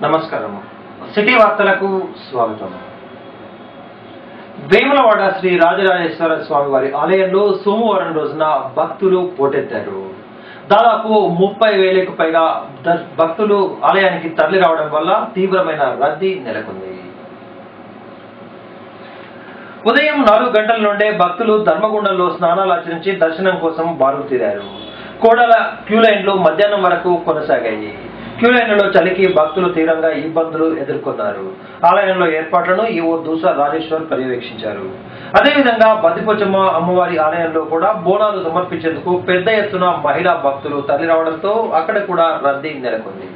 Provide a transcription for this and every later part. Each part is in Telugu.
నమస్కారం సిటీ వార్తలకు స్వాగతం వేములవాడ శ్రీ రాజరాజేశ్వర స్వామి వారి ఆలయంలో సోమవారం రోజున భక్తులు పోటెత్తారు దాదాపు ముప్పై వేలకు పైగా దర్- భక్తులు ఆలయానికి తరలి రావడం వల్ల తీవ్రమైన రద్దీ నెలకొంది ఉదయం నాలుగు గంటల నుండే భక్తులు ధర్మగుండంలో స్నానాలు ఆచరించి దర్శనం కోసం బారులు తీరారు కోడల క్యూ లైన్లు మధ్యాహ్నం వరకు కొనసాగాయి క్యూ లైన్లలో చలికి భక్తులు తీవ్రంగా ఇబ్బందులు ఎదుర్కొన్నారు ఆలయంలో ఏర్పాట్లను ఈవో దూసా రాజేశ్వర్ పర్యవేక్షించారు అదేవిధంగా బద్దిపోచమ్మ అమ్మవారి ఆలయంలో కూడా బోనాలు సమర్పించేందుకు పెద్ద ఎత్తున మహిళా భక్తులు తరలి రావడంతో అక్కడ కూడా రద్దీ నెలకొంది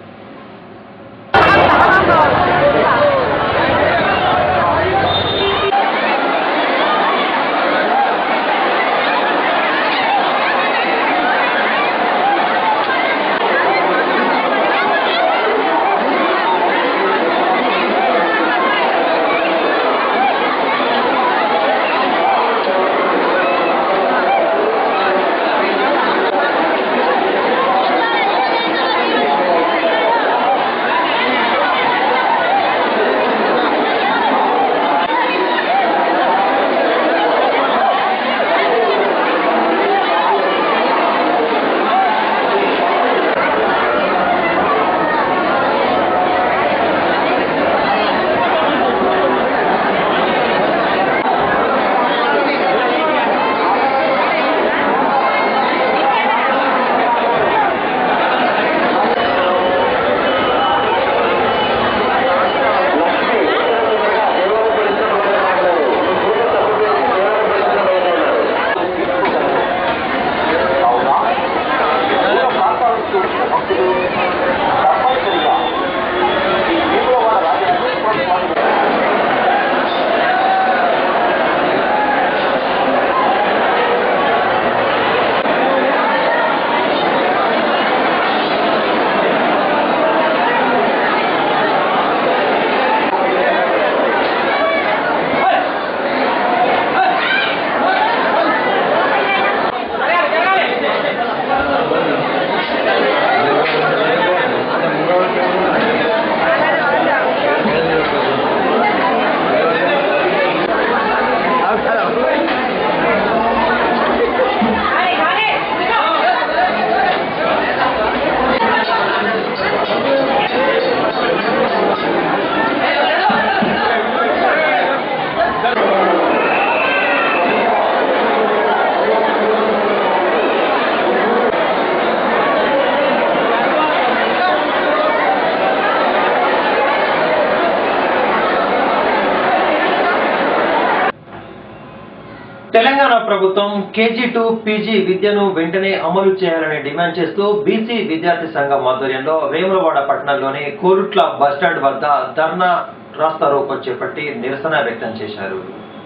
తెలంగాణ ప్రభుత్వం కేజీ టు పీజీ విద్యను వెంటనే అమలు చేయాలని డిమాండ్ చేస్తూ బీసీ విద్యార్థి సంఘం ఆధ్వర్యంలో వేములవాడ పట్టణంలోని కోరుట్ల బస్టాండ్ వద్ద ధర్నా రాస్తా రోకో చేపట్టి నిరసన వ్యక్తం చేశారు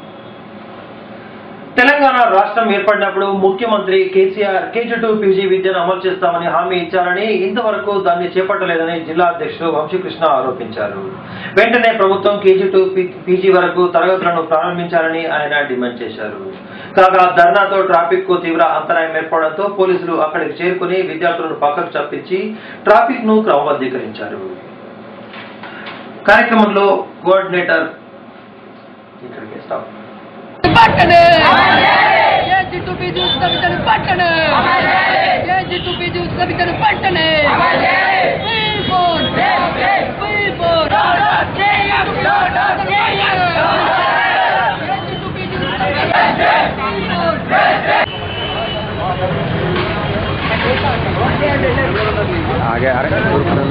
తెలంగాణ రాష్ట్రం ఏర్పడినప్పుడు ముఖ్యమంత్రి కేసీఆర్ కేజీ టు పీజీ విద్యను అమలు చేస్తామని హామీ ఇచ్చారని ఇంతవరకు దాన్ని చేపట్టలేదని జిల్లా అధ్యక్షుడు వంశీకృష్ణ ఆరోపించారు వెంటనే ప్రభుత్వం కేజీ టు పీజీ వరకు తరగతులను ప్రారంభించాలని ఆయన డిమాండ్ చేశారు కాగా ధర్నాతో ట్రాఫిక్ కు తీవ్ర అంతరాయం ఏర్పడడంతో పోలీసులు అక్కడికి చేరుకుని విద్యార్థులను పక్కకు చప్పించి ట్రాఫిక్ ను క్రమబద్ధీకరించారు కార్యక్రమంలో కోఆర్డినేటర్ ఇక్కడికి స్టాప్ పట్టణే ఏ జిట్టు బీజు ఉత్సవితను పట్టణే ఏ జిట్టు బీజు ఉత్సవితను పట్టణే आगे आ रहे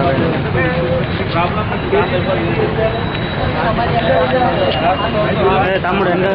తమ్ముడు ఎండ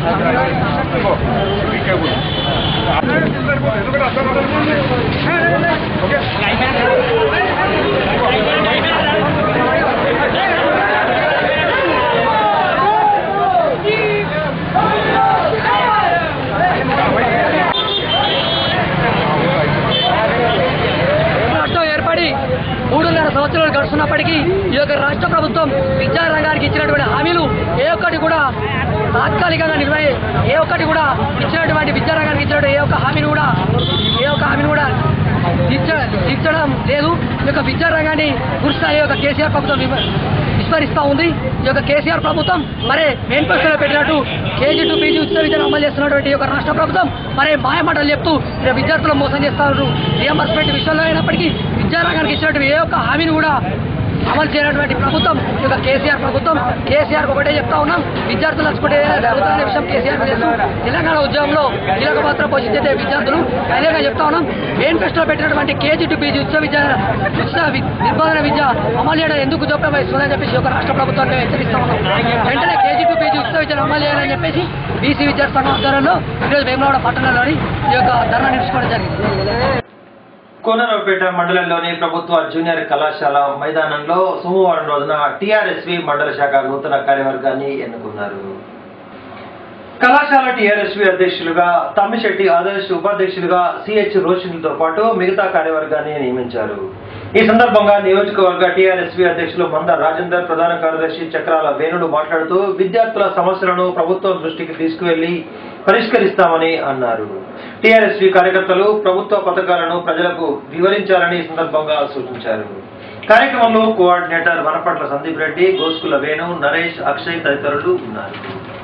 రాష్ట్రం ఏర్పడి మూడున్నర సంవత్సరాలు గడుస్తున్నప్పటికీ ఈ యొక్క రాష్ట్ర ప్రభుత్వం విద్యా రంగానికి ఇచ్చినటువంటి హామీలు ఏ ఒక్కటి కూడా తాత్కాలికంగా నిర్వహి ఏ ఒక్కటి కూడా ఇచ్చినటువంటి విద్యా రంగానికి ఇచ్చినటువంటి ఏ ఒక్క హామీని కూడా ఏ ఒక్క హామీని కూడా తీర్చ- తీర్చడం లేదు ఈ యొక్క విద్యా రంగాన్ని పూర్తిస్థాయి యొక్క కేసీఆర్ ప్రభుత్వం విమ- విస్మరిస్తా ఉంది ఈ యొక్క కేసీఆర్ ప్రభుత్వం మరి మేనిఫెస్టోలో పెట్టినట్టు కేజీ టు పీజీ ఉచిత విద్యను అమలు చేస్తున్నటువంటి ఈ యొక్క రాష్ట్ర ప్రభుత్వం మరి మాయమాటలు చెప్తూ ఈ విద్యార్థులను మోసం చేస్తారు రియంబర్స్మెంట్ విషయంలో అయినప్పటికీ విద్యారంగానికి ఇచ్చినటువంటి ఏ ఒక్క హామీని కూడా అమలు చేయనటువంటి ప్రభుత్వం ఈ యొక్క కేసీఆర్ ప్రభుత్వం కేసీఆర్ ఒకటే చెప్తా ఉన్నాం విద్యార్థులు నచ్చుకుంటే జరుగుతున్న విషయం కేసీఆర్ తెలుసు తెలంగాణ ఉద్యమంలో కీలక పాత్ర పోషించే విద్యార్థులు అదేగా చెప్తా ఉన్నాం మేనిఫెస్టోలో పెట్టినటువంటి కేజీ టు పీజీ ఉచిత విద్య ఉచిత వి- నిర్బంధన విద్య అమలు చేయడం ఎందుకు జోక్యం వహిస్తుందని చెప్పేసి ఒక రాష్ట్ర ప్రభుత్వాన్ని హెచ్చరిస్తా ఉన్నాం వెంటనే కేజీ టు పీజీ ఉచిత విద్యను అమలు చేయాలని చెప్పేసి బీసీ విద్యార్థి సంఘం ఆధ్వర్యంలో ఈరోజు వేములవాడ పట్టణంలోని ఈ యొక్క ధర్నా నిర్వహించుకోవడం జరిగింది కోనరావుపేట మండలంలోని ప్రభుత్వ జూనియర్ కళాశాల మైదానంలో సోమవారం రోజున టీఆర్ఎస్వి మండల శాఖ నూతన కార్యవర్గాన్ని ఎన్నుకున్నారు కళాశాల టీఆర్ఎస్వి అధ్యక్షులుగా తమ్మిశెట్టి ఆదర్శ్ ఉపాధ్యక్షులుగా సిహెచ్ రోషన్లతో పాటు మిగతా కార్యవర్గాన్ని నియమించారు ఈ సందర్భంగా నియోజకవర్గ టీఆర్ఎస్వి అధ్యక్షులు మంద రాజేందర్ ప్రధాన కార్యదర్శి చక్రాల వేణుడు మాట్లాడుతూ విద్యార్థుల సమస్యలను ప్రభుత్వం దృష్టికి తీసుకువెళ్లి పరిష్కరిస్తామని అన్నారు టీఆర్ఎస్వి కార్యకర్తలు ప్రభుత్వ పథకాలను ప్రజలకు వివరించాలని ఈ సందర్భంగా సూచించారు కార్యక్రమంలో కోఆర్డినేటర్ వనపట్ల సందీప్ రెడ్డి గోస్కుల వేణు నరేష్ అక్షయ్ తదితరులు ఉన్నారు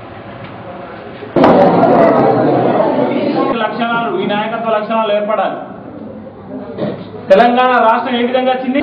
లక్షణాలు ఈ నాయకత్వ లక్షణాలు ఏర్పడాలి తెలంగాణ రాష్ట్రం ఏ విధంగా వచ్చింది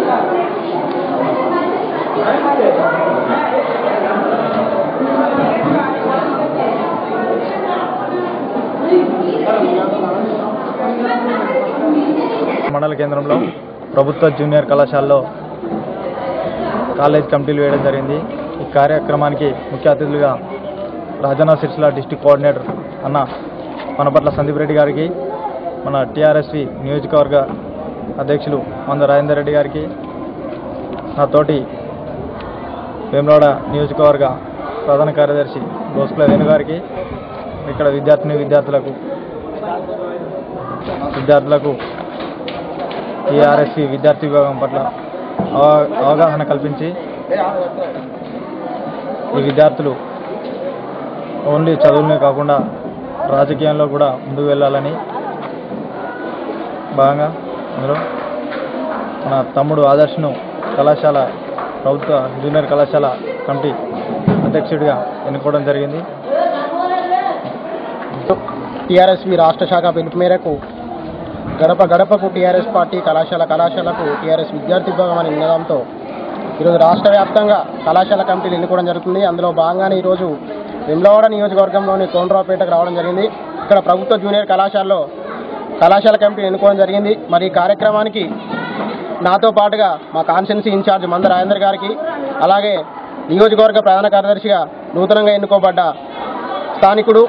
మండల కేంద్రంలో ప్రభుత్వ జూనియర్ కళాశాలలో కాలేజ్ కమిటీలు వేయడం జరిగింది ఈ కార్యక్రమానికి ముఖ్య అతిథులుగా రాజన్న సిరిసిల్ల డిస్టిక్ కోఆర్డినేటర్ అన్న మనపట్ల సందీప్ రెడ్డి గారికి మన టీఆర్ఎస్వి నియోజకవర్గ అధ్యక్షులు మంద రాజేందర్ రెడ్డి గారికి నా తోటి వేములవాడ నియోజకవర్గ ప్రధాన కార్యదర్శి గోస్కుల వేణు గారికి ఇక్కడ విద్యార్థిని విద్యార్థులకు విద్యార్థులకు టీఆర్ఎస్సి విద్యార్థి విభాగం పట్ల అవ- అవగాహన కల్పించి ఈ విద్యార్థులు ఓన్లీ చదువులనే కాకుండా రాజకీయంలో కూడా ముందుకు వెళ్ళాలని భాగంగా అందులో మన తమ్ముడు ఆదర్శను కళాశాల ప్రభుత్వ జూనియర్ కళాశాల కమిటీ అధ్యక్షుడిగా ఎన్నుకోవడం జరిగింది టీఆర్ఎస్వి రాష్ట్ర శాఖ పిలుపు మేరకు గడప గడపకు టీఆర్ఎస్ పార్టీ కళాశాల కళాశాలకు టీఆర్ఎస్ విద్యార్థి విభాగం అనే నినాదంతో ఈరోజు రాష్ట్ర వ్యాప్తంగా కళాశాల కమిటీలు ఎన్నుకోవడం జరుగుతుంది అందులో భాగంగానే ఈరోజు వెమ్లవాడ నియోజకవర్గంలోని కోనరావుపేటకు రావడం జరిగింది ఇక్కడ ప్రభుత్వ జూనియర్ కళాశాలలో కళాశాల కమిటీ ఎన్నుకోవడం జరిగింది మరి ఈ కార్యక్రమానికి నాతో పాటుగా మా కాన్స్టిట్యున్సీ ఇన్ఛార్జ్ మంద రాజేందర్ గారికి అలాగే నియోజకవర్గ ప్రధాన కార్యదర్శిగా నూతనంగా ఎన్నుకోబడ్డ స్థానికుడు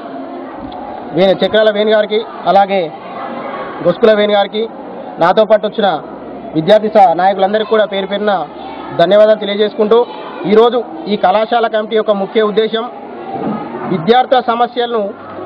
వే చక్రాల వేణు గారికి అలాగే గొస్కుల వేణు గారికి నాతో పాటు వచ్చిన విద్యార్థి సహ నాయకులందరికీ కూడా పేరు పేరున ధన్యవాదాలు తెలియజేసుకుంటూ ఈరోజు ఈ కళాశాల కమిటీ యొక్క ముఖ్య ఉద్దేశం విద్యార్థుల సమస్యలను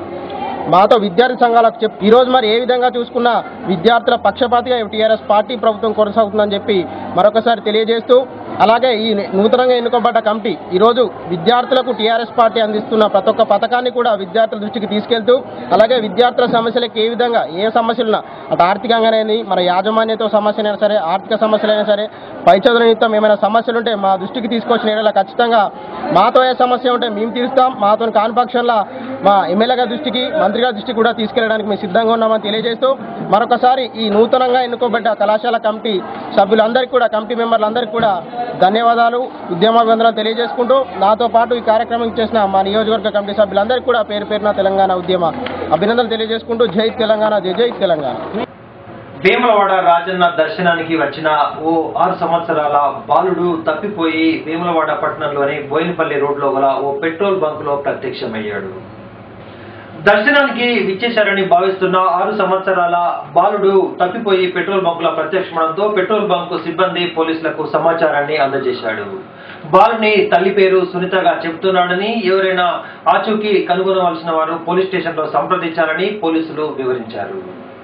మాతో విద్యార్థి సంఘాలకు చెప్పి ఈరోజు మరి ఏ విధంగా చూసుకున్నా విద్యార్థుల పక్షపాతిగా టీఆర్ఎస్ పార్టీ ప్రభుత్వం కొనసాగుతుందని చెప్పి మరొకసారి తెలియజేస్తూ అలాగే ఈ నూతనంగా ఎన్నుకోబడ్డ కమిటీ ఈరోజు విద్యార్థులకు టీఆర్ఎస్ పార్టీ అందిస్తున్న ప్రతి ఒక్క పథకాన్ని కూడా విద్యార్థుల దృష్టికి తీసుకెళ్తూ అలాగే విద్యార్థుల సమస్యలకు ఏ విధంగా ఏ సమస్యలున్నా అటు ఆర్థికంగానే మన యాజమాన్యతో సమస్యలైనా సరే ఆర్థిక సమస్యలైనా సరే పై చదువు నిమిత్తం ఏమైనా సమస్యలు ఉంటే మా దృష్టికి తీసుకొచ్చిన ఏడల ఖచ్చితంగా మాతో ఏ సమస్య ఉంటే మేము తీరుస్తాం మాతో కాని పక్షంలో మా ఎమ్మెల్యే గారి దృష్టికి మంత్రి గారి దృష్టికి కూడా తీసుకెళ్ళడానికి మేము సిద్ధంగా ఉన్నామని తెలియజేస్తూ మరొకసారి ఈ నూతనంగా ఎన్నుకోబడ్డ కళాశాల కమిటీ సభ్యులందరికీ కూడా కమిటీ మెంబర్లందరికీ కూడా ధన్యవాదాలు ఉద్యమాభివందనాలు తెలియజేసుకుంటూ నాతో పాటు ఈ కార్యక్రమం చేసిన మా నియోజకవర్గ కమిటీ సభ్యులందరికీ కూడా పేరు పేరున తెలంగాణ ఉద్యమ అభినందనలు తెలియజేసుకుంటూ జై తెలంగాణ జై జై తెలంగాణ వేములవాడ రాజన్న దర్శనానికి వచ్చిన ఓ ఆరు సంవత్సరాల బాలుడు తప్పిపోయి వేములవాడ పట్టణంలోని బోయినపల్లి రోడ్లో గల ఓ పెట్రోల్ బంకులో ప్రత్యక్షమయ్యాడు దర్శనానికి విచ్చేశారని భావిస్తున్న ఆరు సంవత్సరాల బాలుడు తప్పిపోయి పెట్రోల్ బంకులో ప్రత్యక్షమవడంతో పెట్రోల్ బంకు సిబ్బంది పోలీసులకు సమాచారాన్ని అందజేశాడు బాలుని తల్లి పేరు సునీతగా చెబుతున్నాడని ఎవరైనా ఆచూకీ కనుగొనవలసిన వారు పోలీస్ స్టేషన్లో సంప్రదించాలని పోలీసులు వివరించారు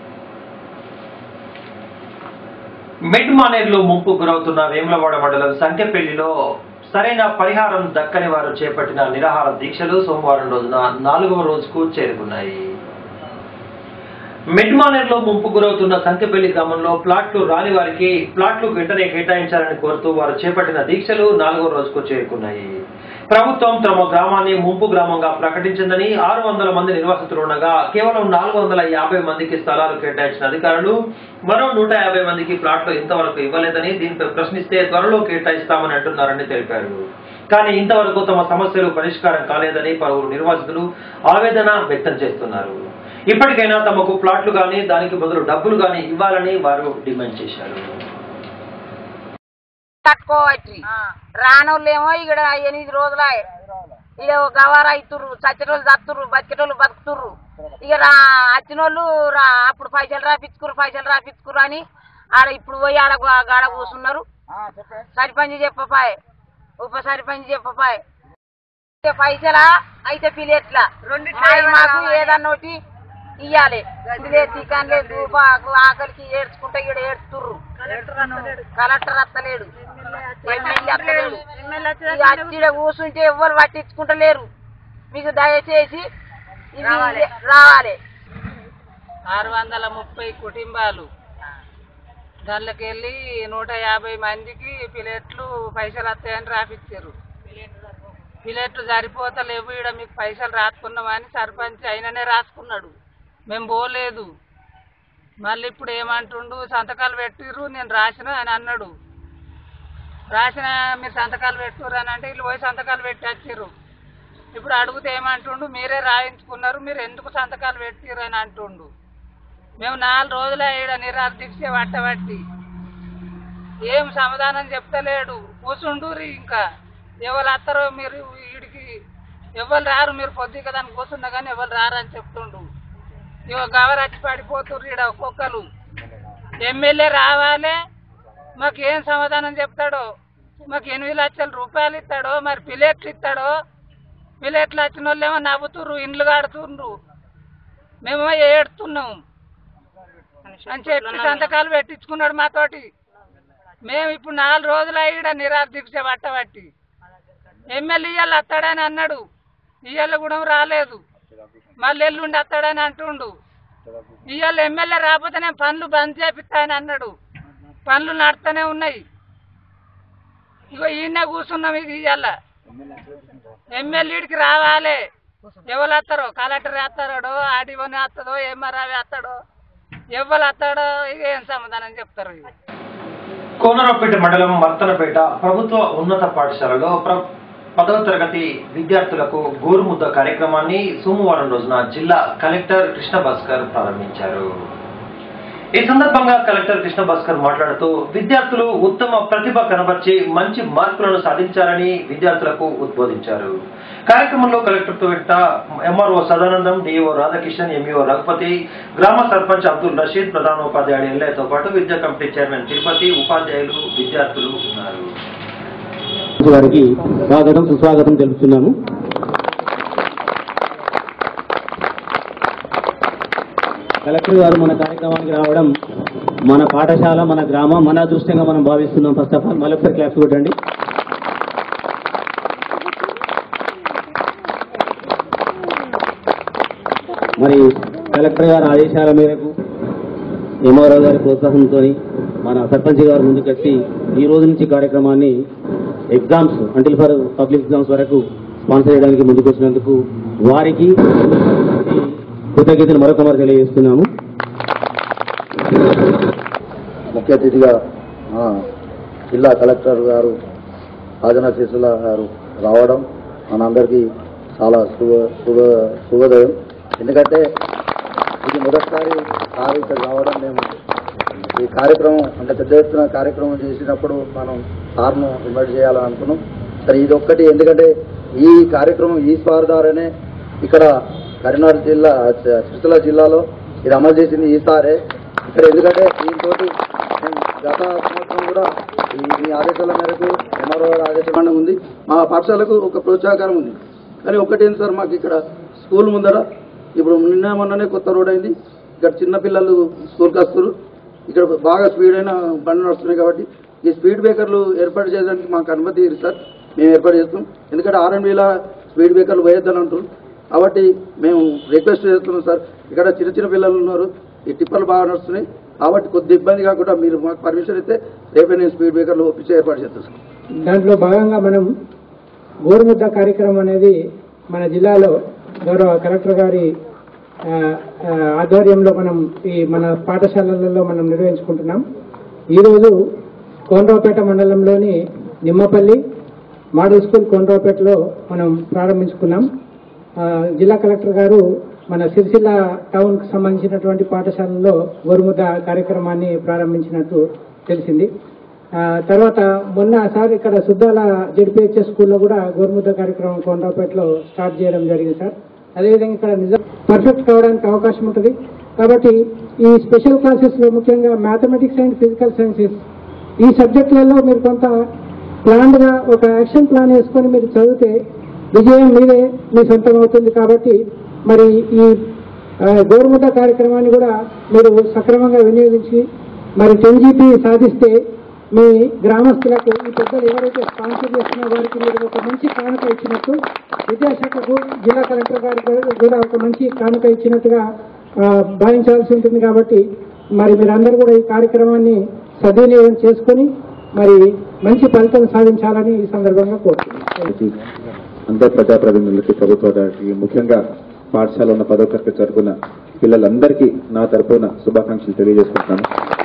మెడ్ మానేర్లో ముంపు గురవుతున్న వేములవాడ మండలం సంకెపల్లిలో సరైన పరిహారం దక్కని వారు చేపట్టిన నిరాహార దీక్షలు సోమవారం రోజున నాలుగవ రోజుకు చేరుకున్నాయి మిడ్మానేర్లో ముంపు గురవుతున్న సంఖ్యపల్లి గ్రామంలో ప్లాట్లు రాని వారికి ప్లాట్లు వెంటనే కేటాయించాలని కోరుతూ వారు చేపట్టిన దీక్షలు నాలుగో రోజుకు చేరుకున్నాయి ప్రభుత్వం తమ గ్రామాన్ని ముంపు గ్రామంగా ప్రకటించిందని ఆరు వందల మంది నిర్వాసితులు ఉండగా కేవలం నాలుగు వందల యాభై మందికి స్థలాలు కేటాయించిన అధికారులు మరో నూట యాభై మందికి ప్లాట్లు ఇంతవరకు ఇవ్వలేదని దీనిపై ప్రశ్నిస్తే త్వరలో కేటాయిస్తామని అంటున్నారని తెలిపారు కానీ ఇంతవరకు తమ సమస్యలు పరిష్కారం కాలేదని పలువురు నిర్వాసితులు ఆవేదన వ్యక్తం చేస్తున్నారు ఇప్పటికైనా తమకు ప్లాట్లు గాని దానికి బదులు డబ్బులు గాని ఇవ్వాలని వారు డిమాండ్ చేశారు కట్టుకోవచ్చు రానోళ్ళేమో ఇక్కడ ఎనిమిది రోజులు ఇక గవార అవుతుర్రు చచ్చేటోళ్ళు చత్తుర్రు బతికేటోళ్ళు బతుకుతుర్రు ఇక రా వచ్చినోళ్ళు రా అప్పుడు పైసలు రాపించుకురు పైసలు రాపించుకురు అని ఆడ ఇప్పుడు పోయి ఆడ గు- గాడ కూర్చున్నారు సరిపంచి చెప్పపాయ్ ఉప సరిపంచి చెప్పపాయ్ అయితే పైసలా అయితే పిలేట్లా మాయి మాకు ఏదన్నా ఒకటి ఇయ్యాలి పిలేట్ చికెన్ లేదు పాకు ఆకలికి ఏడ్చుకుంటే ఇక్కడ ఏడ్చుతుర్రు కలెక్టర్ అత్తలేడు ఎమ్మెల్యే అత్తలేడు ఇక అచ్చిడ కూర్చుంటే ఎవ్వరు పట్టించుకుంటలేరు మీకు దయచేసి ఇవి రావాలి ఆరు వందల ముప్పై కుటుంబాలు దానిలోకి వెళ్ళి నూట యాభై మందికి పిలెట్లు పైసలు వస్తాయని రాపిచ్చారు పిలెట్లు సరిపోతలేవు ఈడ మీకు పైసలు రాసుకున్నామని సర్పంచ్ అయిననే రాసుకున్నాడు మేము పోలేదు మళ్ళీ ఇప్పుడు ఏమంటుండు సంతకాలు పెట్టిర్రు నేను రాసిన అని అన్నాడు రాసిన మీరు సంతకాలు పెట్టుర్రు అని అంటే వీళ్ళు పోయి సంతకాలు పెట్టి వచ్చిర్రు ఇప్పుడు అడిగితే ఏమంటుండు మీరే రాయించుకున్నారు మీరు ఎందుకు సంతకాలు పెట్టిర్రు అని అంటుండు మేము నాలుగు రోజులే ఈడ నిరాలు దీక్ష పట్టబట్టి ఏం సమాధానం చెప్తలేడు కూర్చుండూరి ఇంకా ఎవరు వస్తారో మీరు వీడికి ఎవరు రారు మీరు పొద్దు కదా అని కూర్చున్నా కానీ ఎవరు రారు అని చెప్తుండు ఇక గవరచ్చి పడిపోతుర్రు ఈడ ఒక్కొక్కరు ఎమ్మెల్యే రావాలి మాకు ఏం సమాధానం చెప్తాడో మాకు ఎనిమిది లక్షల రూపాయలు ఇస్తాడో మరి పిల్లెట్లు ఇస్తాడో పిల్లెట్లు వచ్చిన వాళ్ళు ఏమో నవ్వుతుర్రు ఇండ్లు కడుతుండ్రు మేము ఏడుతున్నాం అని చెప్పి సంతకాలు పెట్టించుకున్నాడు మాతోటి మేము ఇప్పుడు నాలుగు రోజులు అయ్యాడ నిరాశ దీక్ష పట్టబట్టి ఎమ్మెల్యే ఇవాళ వస్తాడని అన్నాడు ఇవాళ కూడా రాలేదు మళ్ళీ ఎల్లుండి వస్తాడని అంటుండు ఇవాళ ఎమ్మెల్యే రాకపోతే నేను పనులు బంద్ చేపిస్తానని అన్నాడు పనులు నడుస్తూనే ఉన్నాయి ఇగో ఈయన కూర్చున్నాం ఇక ఇవాళ ఎమ్మెల్యేడికి రావాలి ఎవరు వస్తారో కలెక్టర్ వేస్తాడో ఆడివని వస్తుందో ఎంఆర్ఆర్ వేస్తాడో ఎవరు వస్తాడో ఇక ఏం సమాధానం చెప్తారు ఇక కోనరావుపేట మండలం మర్తనపేట ప్రభుత్వ ఉన్నత పాఠశాలలో ప్ర- పదవ తరగతి విద్యార్థులకు గోరుముద్ద కార్యక్రమాన్ని సోమవారం రోజున జిల్లా కలెక్టర్ కృష్ణ భాస్కర్ ప్రారంభించారు ఈ సందర్భంగా కలెక్టర్ కృష్ణ భాస్కర్ మాట్లాడుతూ విద్యార్థులు ఉత్తమ ప్రతిభ కనబర్చి మంచి మార్కులను సాధించాలని విద్యార్థులకు ఉద్బోధించారు కార్యక్రమంలో కలెక్టర్తో వెంట MRO Sadanandam DO Radhakishan MEO Raghupathi గ్రామ సర్పంచ్ అబ్దుల్ రషీద్ ప్రధానోపాధ్యాయుడు ఎల్లయ్యతో పాటు విద్యా కమిటీ చైర్మన్ తిరుపతి ఉపాధ్యాయులు విద్యార్థులు ఉన్నారు వారికి స్వాగతం సుస్వాగతం తెలుపుతున్నాము కలెక్టర్ గారు మన కార్యక్రమానికి రావడం మన పాఠశాల మన గ్రామం మన అదృష్టంగా మనం భావిస్తున్నాం ఫస్ట్ ఆఫ్ ఆల్ మళ్ళొకసారి క్లాప్స్ కొట్టండి మరి కలెక్టర్ గారి ఆదేశాల మేరకు ఎంఆర్ఓ గారి ప్రోత్సాహంతో మన సర్పంచ్ గారు ముందుకొచ్చి ఈ రోజు నుంచి కార్యక్రమాన్ని exams until for public exams వరకు స్పాన్సర్ చేయడానికి ముందుకు వచ్చినందుకు వారికి కృతజ్ఞతలు మరొక మరి తెలియజేస్తున్నాము ముఖ్య అతిథిగా మన జిల్లా కలెక్టర్ గారు రాజన శిశుల గారు రావడం మనందరికీ చాలా శుభ శుభ శుభోదయం ఎందుకంటే ఇది మొదటిసారి సార్ ఇక్కడ రావడం మేము ఈ కార్యక్రమం అంటే పెద్ద ఎత్తున కార్యక్రమం చేసినప్పుడు మనం సార్ను ఇన్వైట్ చేయాలని అనుకున్నాం సరే ఇది ఒక్కటి ఎందుకంటే ఈ కార్యక్రమం ఈ స్వార్ ద్వారానే ఇక్కడ కరీంనగర్ జిల్లా సిరిసిల్ల జిల్లాలో ఇది అమలు చేసింది ఈ సారే ఇక్కడ ఎందుకంటే దీంతో మేము గత సంవత్సరం కూడా ఈ మీ ఆదేశాల మేరకు ఎంఆర్ఓ ఆదేశం ఉంది మా పాఠశాలకు ఒక ప్రోత్సాహకరం ఉంది కానీ ఒకటి ఏంటి సార్ మాకు ఇక్కడ స్కూల్ ముందర ఇప్పుడు నిన్న మొన్ననే కొత్త రోడ్ అయింది ఇక్కడ చిన్న పిల్లలు స్కూల్కి వస్తారు ఇక్కడ బాగా స్పీడ్ అయిన బండ్లు నడుస్తున్నాయి కాబట్టి ఈ స్పీడ్ బ్రేకర్లు ఏర్పాటు చేయడానికి మాకు అనుమతి ఇరు సార్ మేము ఏర్పాటు చేస్తాం ఎందుకంటే ఆర్ఎండ్బీలా స్పీడ్ బ్రేకర్లు వేయొద్దని అంటారు కాబట్టి మేము రిక్వెస్ట్ చేస్తున్నాం సార్ ఇక్కడ చిన్న చిన్న పిల్లలు ఉన్నారు ఈ టిప్పర్లు బాగా నడుస్తున్నాయి కాబట్టి కొద్ది ఇబ్బంది కాకుండా మీరు మాకు పర్మిషన్ ఇస్తే రేపే నేను స్పీడ్ బ్రేకర్లు ఒప్పించే ఏర్పాటు చేస్తాను దాంట్లో భాగంగా మనం గోరుముద్ద కార్యక్రమం అనేది మన జిల్లాలో గౌరవ కలెక్టర్ గారి ఆ, ఆ, ఆధ్వర్యంలో మనం ఈ మన పాఠశాలలలో మనం నిర్వహించుకుంటున్నాం ఈరోజు కోనరావుపేట మండలంలోని నిమ్మపల్లి మోడల్ స్కూల్ కోనరావుపేటలో మనం ప్రారంభించుకున్నాం ఆ, జిల్లా కలెక్టర్ గారు మన సిరిసిల్ల టౌన్కి సంబంధించినటువంటి పాఠశాలలో గోరుముద్ద కార్యక్రమాన్ని ప్రారంభించినట్టు తెలిసింది ఆ, తర్వాత మొన్న సార్ ఇక్కడ సుద్దాల జెడ్పిహెచ్ఎస్ స్కూల్లో కూడా గోరుముద్ద కార్యక్రమం కొండపేటలో స్టార్ట్ చేయడం జరిగింది సార్ అదేవిధంగా ఇక్కడ నిజం పర్ఫెక్ట్ కావడానికి అవకాశం ఉంటుంది కాబట్టి ఈ స్పెషల్ క్లాసెస్లో ముఖ్యంగా మ్యాథమెటిక్స్ అండ్ ఫిజికల్ సైన్సెస్ ఈ సబ్జెక్టులలో మీరు కొంత ప్లాన్డ్గా ఒక యాక్షన్ ప్లాన్ వేసుకొని మీరు చదివితే విజయం మీదే మీ సొంతం అవుతుంది కాబట్టి మరి ఈ ఆ, గోరుముద్ద కార్యక్రమాన్ని కూడా మీరు సక్రమంగా వినియోగించి మరి టెన్ జీపీ సాధిస్తే మీ గ్రామస్తులకు ఈ పెద్దలు ఎవరైతే స్పాన్సర్ చేస్తున్న వారికి మీరు ఒక మంచి కానుక ఇచ్చినట్టు విద్యాశాఖకు జిల్లా కలెక్టర్ గారికి కూడా ఒక మంచి కానుక ఇచ్చినట్టుగా ఆ, భావించాల్సి ఉంటుంది కాబట్టి మరి మీరందరూ కూడా ఈ కార్యక్రమాన్ని సద్వినియోగం చేసుకొని మరి మంచి ఫలితం సాధించాలని ఈ సందర్భంగా కోరుతున్నాను అందరు ప్రజాప్రతినిధులకి ప్రభుత్వానికి ముఖ్యంగా పాఠశాల ఉన్న పదో తరగతి చదువుకున్న పిల్లలందరికీ నా తరపున శుభాకాంక్షలు తెలియజేసుకుంటున్నాను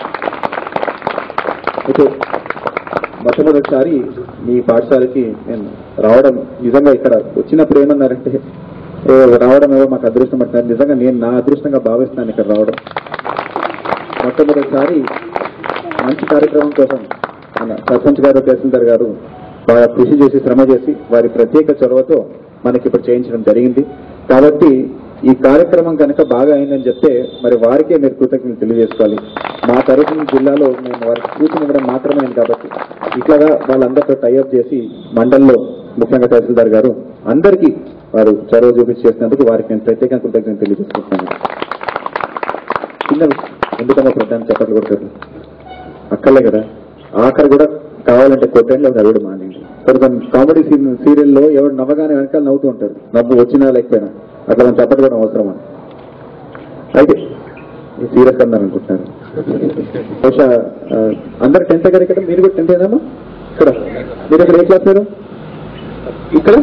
అయితే మొట్టమొదటిసారి మీ పాఠశాలకి నేను రావడం నిజంగా ఇక్కడ వచ్చినప్పుడు ఏమన్నారంటే "ఏ, రావడం ఏవో మాకు అదృష్టం అంటున్నారు నిజంగా నేను నా అదృష్టంగా భావిస్తున్నాను ఇక్కడ రావడం మొట్టమొదటిసారి మంచి కార్యక్రమం కోసం మన సర్పంచ్ గారు తహసీల్దార్ గారు బాగా కృషి చేసి శ్రమ చేసి వారి ప్రత్యేక చొరవతో మనకి ఇప్పుడు చేయించడం జరిగింది కాబట్టి ఈ కార్యక్రమం కనుక బాగా అయిందని చెప్తే మరి వారికే మీరు కృతజ్ఞతలు తెలియజేసుకోవాలి మా తరఫున జిల్లాలో మేము వారికి సూచన ఇవ్వడం మాత్రమే అయింది కాబట్టి ఇట్లాగా వాళ్ళందరితో టైఅప్ చేసి మండల్లో ముఖ్యంగా తహసీల్దార్ గారు అందరికీ వారు చొరవ చూపించి చేసినందుకు వారికి నేను ప్రత్యేకంగా కృతజ్ఞతలు తెలియజేసుకుంటున్నాను చిన్న విషయం. ఎందుకన్నా ప్రధాన చెప్పట్లు కొడతారు అక్కర్లే కదా ఆఖరి కూడా కావాలంటే కొట్టండి లేదా అవి కూడా మానేయండి కొంచెం కామెడీ సీన్ సీరియల్లో ఎవరు నవ్వగానే వెనకాల నవ్వుతూ ఉంటారు నవ్వు వచ్చినా లేకపోయినా అట్లా మనం చెప్పడం కూడా అవసరమా అయితే సీరియస్ అన్నారు అనుకుంటున్నారు బహుశా ఆ, అందరు టెన్త్ గారు ఇక్కడ మీరు కూడా టెన్త్ ఏదమ్మా ఇక్కడ మీరు ఇక్కడ ఏ క్లాస్ మీరు ఇక్కడ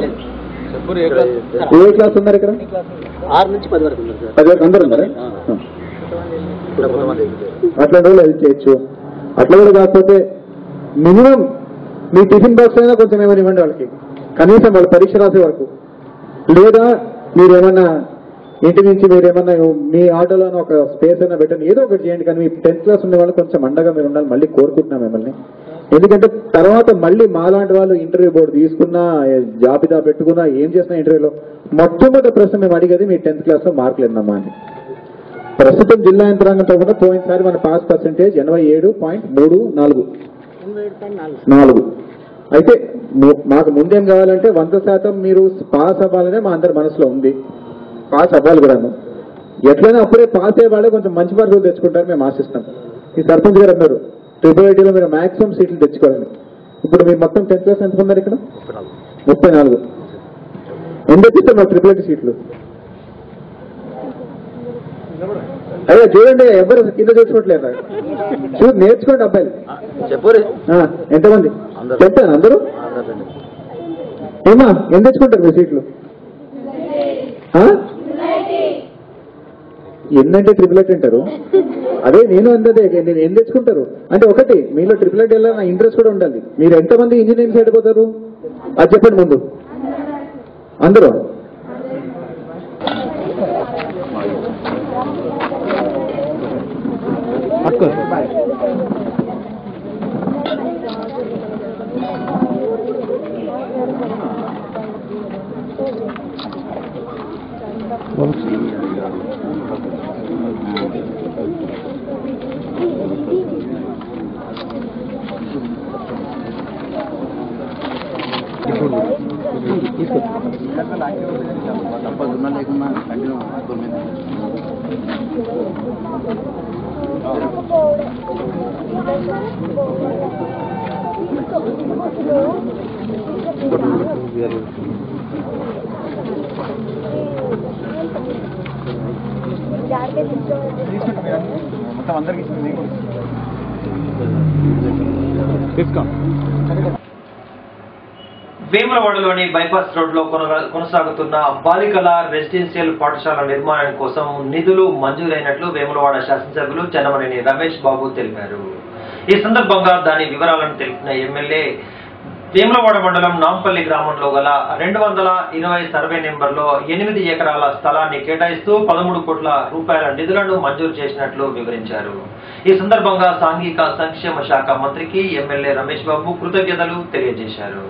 ఏ క్లాస్ ఉన్నారు ఇక్కడ ఆరు నుంచి పది వరకు ఉన్నారు సార్ పది వరకు అందరు ఉన్నారా ఆ. అట్లాంటి వాళ్ళు హెల్ప్ చేయొచ్చు అట్లా కూడా కాకపోతే మినిమం మీ టిఫిన్ బాక్స్ అయినా కొంచెం ఏమైనా ఇవ్వండి వాళ్ళకి కనీసం వాళ్ళు పరీక్ష రాసే వరకు లేదా మీరు ఏమన్నా ఇంటి నుంచి మీరు ఏమన్నా మీ ఆటోలో ఒక స్పేస్ అయినా పెట్టండి ఏదో ఒకటి చేయండి కానీ మీ టెన్త్ క్లాస్ ఉండే వాళ్ళు కొంచెం అండగా మీరు ఉండాలి మళ్ళీ కోరుకుంటున్నాం మిమ్మల్ని ఎందుకంటే తర్వాత మళ్ళీ మాలాంటి వాళ్ళు ఇంటర్వ్యూ బోర్డు తీసుకున్నా ఏ జాబితా పెట్టుకున్నా ఏం చేసినా ఇంటర్వ్యూలో మొట్టమొదటి ప్రశ్న మేము అడిగేది మీ టెన్త్ క్లాస్ లో మార్కులు ఎన్నమ్మా అని ప్రస్తుతం జిల్లా యంత్రాంగంతో కూడా పోయినసారి మన పాస్ పర్సెంటేజ్ ఎనభై ఏడు పాయింట్ మూడు నాలుగు నాలుగు అయితే ము- మాకు ముందేం కావాలంటే వంద శాతం మీరు పాస్ అవ్వాలనే మా అందరి మనసులో ఉంది పాస్ అవ్వాలి కూడాను ఎట్లయినా అప్పుడే పాస్ అయ్యే వాళ్ళే కొంచెం మంచి మార్కులు తెచ్చుకుంటారు మేము ఆశిస్తాం ఈ సర్పంచ్ గారు అన్నారు ట్రిపుల్ ఐటీలో మీరు మాక్సిమం సీట్లు తెచ్చుకోవాలని ఇప్పుడు మీరు మొత్తం టెన్త్ క్లాస్ ఎంత ఉన్నారు ఇక్కడ ముప్పై నాలుగు ఎంత తెచ్చిస్తారు మాకు ట్రిపుల్ ఐటీ సీట్లు అయ్యా చూడండి ఎవరు కింద చూసుకోవట్లేదు చూడు నేర్చుకోండి అబ్బాయిలు చెప్పు ఆ, ఎంతమంది చెప్తాను అందరూ ఏమా ఎంత తెచ్చుకుంటారు మీ సీట్లు ఆ? ఎన్నంటే ట్రిపుల్ ఎయిట్ అంటారు అదే నేను అందదే నేను ఏం తెచ్చుకుంటారు అంటే ఒకటి మీలో ట్రిపుల్ ఎయిట్ వెళ్ళాలి నా ఇంట్రెస్ట్ కూడా ఉండాలి మీరు ఎంతమంది ఇంజనీరింగ్ సైడ్ పోతారు అది చెప్పండి ముందు అందరూ జాగ్రత్త మొత్తం అందరికి తీసుకో వేములవాడలోని బైపాస్ రోడ్ లో కొనసాగుతున్న బాలికల రెసిడెన్షియల్ పాఠశాల నిర్మాణం కోసం నిధులు మంజూరైనట్లు వేములవాడ శాసనసభ్యులు చెన్నమనేని రమేష్ బాబు తెలిపారు ఈ సందర్భంగా దాని వివరాలను తెలిపిన ఎమ్మెల్యే వేములవాడ మండలం నాంపల్లి గ్రామంలో గల రెండు వందల ఇరవై సర్వే నెంబర్లో ఎనిమిది ఎకరాల స్థలాన్ని కేటాయిస్తూ పదమూడు కోట్ల రూపాయల నిధులను మంజూరు చేసినట్లు వివరించారు ఈ సందర్భంగా సాంఘిక సంక్షేమ శాఖ మంత్రికి ఎమ్మెల్యే రమేష్ బాబు కృతజ్ఞతలు తెలియజేశారు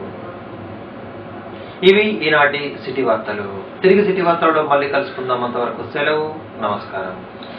ఇవి ఈనాటి సిటీ వార్తలు తిరిగి సిటీ వార్తలలో మళ్ళీ కలుసుకుందాం అంతవరకు సెలవు నమస్కారం